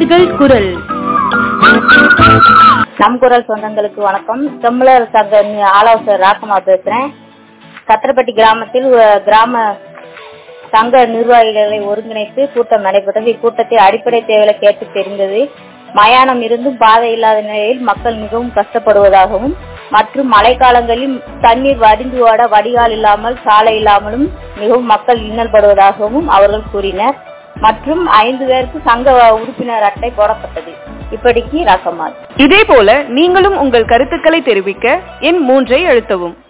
உங்கள் குரல் நம் குரல் சொந்தங்களுக்கு வணக்கம் செம்மலர் சங்க ஆலோசகர் ராக்கமா பேசுறேன் கத்திரப்பட்டி கிராமத்தில் அஹ், கிராம சங்க நிர்வாகிகளை ஒருங்கிணைத்து கூட்டம் நடைபெற்றது இக்கூட்டத்தில் அடிப்படை தேவைகளை கேட்டு தெரிந்தது மயானம் இருந்தும் பாதை இல்லாத நிலையில் மக்கள் மிகவும் கஷ்டப்படுவதாகவும் மற்றும் மழைக்காலங்களில் தண்ணீர் வடிந்து ஓட வடிகால் இல்லாமல் சாலை இல்லாமலும் மிகவும் மக்கள் இன்னல்படுவதாகவும் அவர்கள் கூறினர் மற்றும் ஐந்து பேருக்கு சங்க உறுப்பினர் அட்டை போடப்பட்டது இப்படிக்கு ராக்கமார் இதே போல நீங்களும் உங்கள் கருத்துக்களை தெரிவிக்க எண் மூன்றை அழுத்தவும்